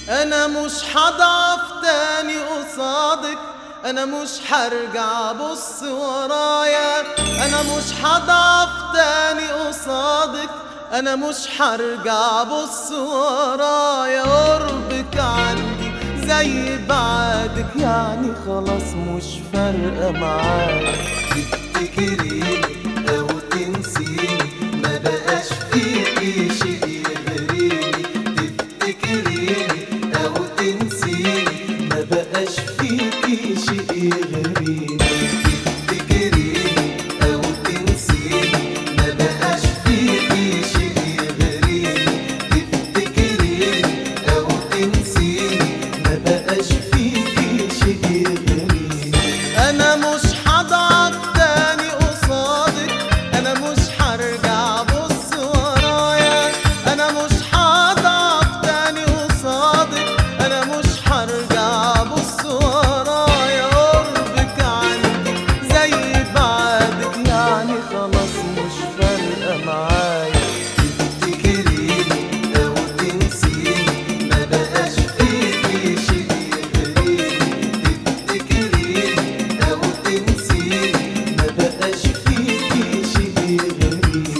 انا مش هضعف تاني قصادك انا مش هرجع بص ورايا انا مش هضعف تاني قصادك انا مش هرجع بص ورايا قربك عندي زي بعدك يعني خلاص مش فارقه معايا تفتكريني او تنسيني ما بقاش فيكي شيء يغريني تفتكريني او تنسيني ما بقاش فيكي شيء يغريني تفتكريني او تنسيني ما بقاش فيكي شيء يغريني تفتكريني او تنسيني ما بقاش فيكي شيء يغريني انا مش هضعف تاني قصادك انا مش هرجع بص ورايا انا مش هضعف تاني قصادك انا مش هرجع بص ورايا قربك عندي زي بعدك يعني خلاص مش فارقه معايا تفتكريني أو تنسيني ما بقاش فيكي شيء يغريني تفتكريني أو تنسيني ما بقاش فيكي شيء يغريني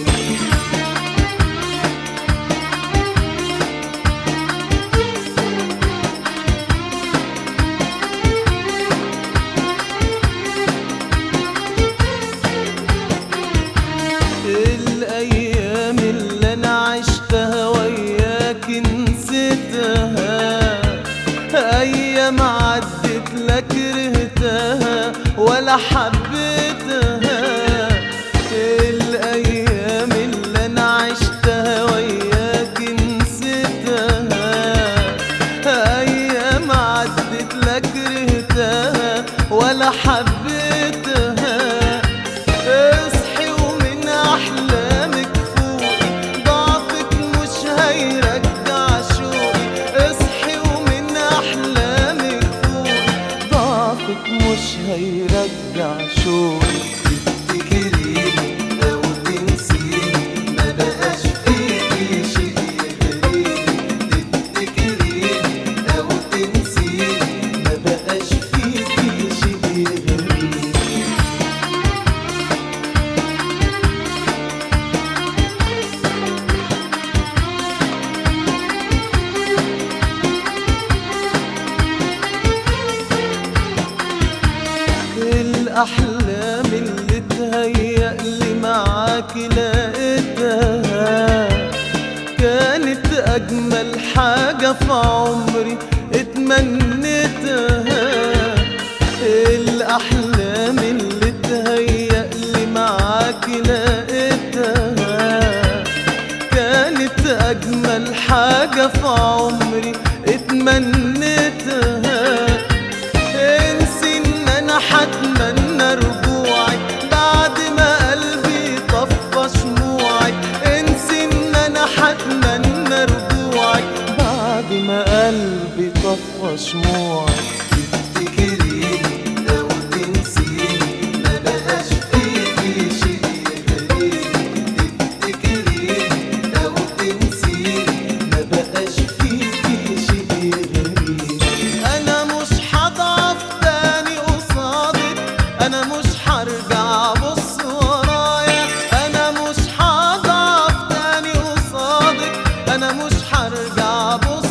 الأيام اللي أنا عشتها وياك نسيتها أيام عدت لا كرهتها ولا حبيتها الأيام اللي أنا عشتها وياك نسيتها أيام عدت لا كرهتها ولا حبيتها اصحي ومن احلامك فوقي ضعفك مش هيرجع شوقي اصحي ومن احلامك فوقي ضعفك مش هيرجع شوقي تفتكريني أو تنسيني ما بقاش فيكي شيء يغريني تفتكريني أو تنسيني ما بقاش فيكي شيء يغريني الأحلام اللي تهيأ لي معاك لقيتها كانت أجمل حاجة في عمري اتمنيتها الأحلام اللي تهيأ لي معاك لقيتها كانت أجمل حاجة في عمري اتمنيتها انسي ان انا حتمنى رجوعك بعد ما قلبي طفى شموعك انسي ان انا حتمنى رجوعك بعد ما قلبي طفى شموعك تفتكريني أو تنسيني ما بقاش فيكي شيء يغريني تفتكريني أو تنسيني ما بقاش فيكي شيء يغريني انا مش هضعف تاني قصادك انا مش هرجع بص ورايا انا مش هضعف تاني قصادك انا مش هرجع بص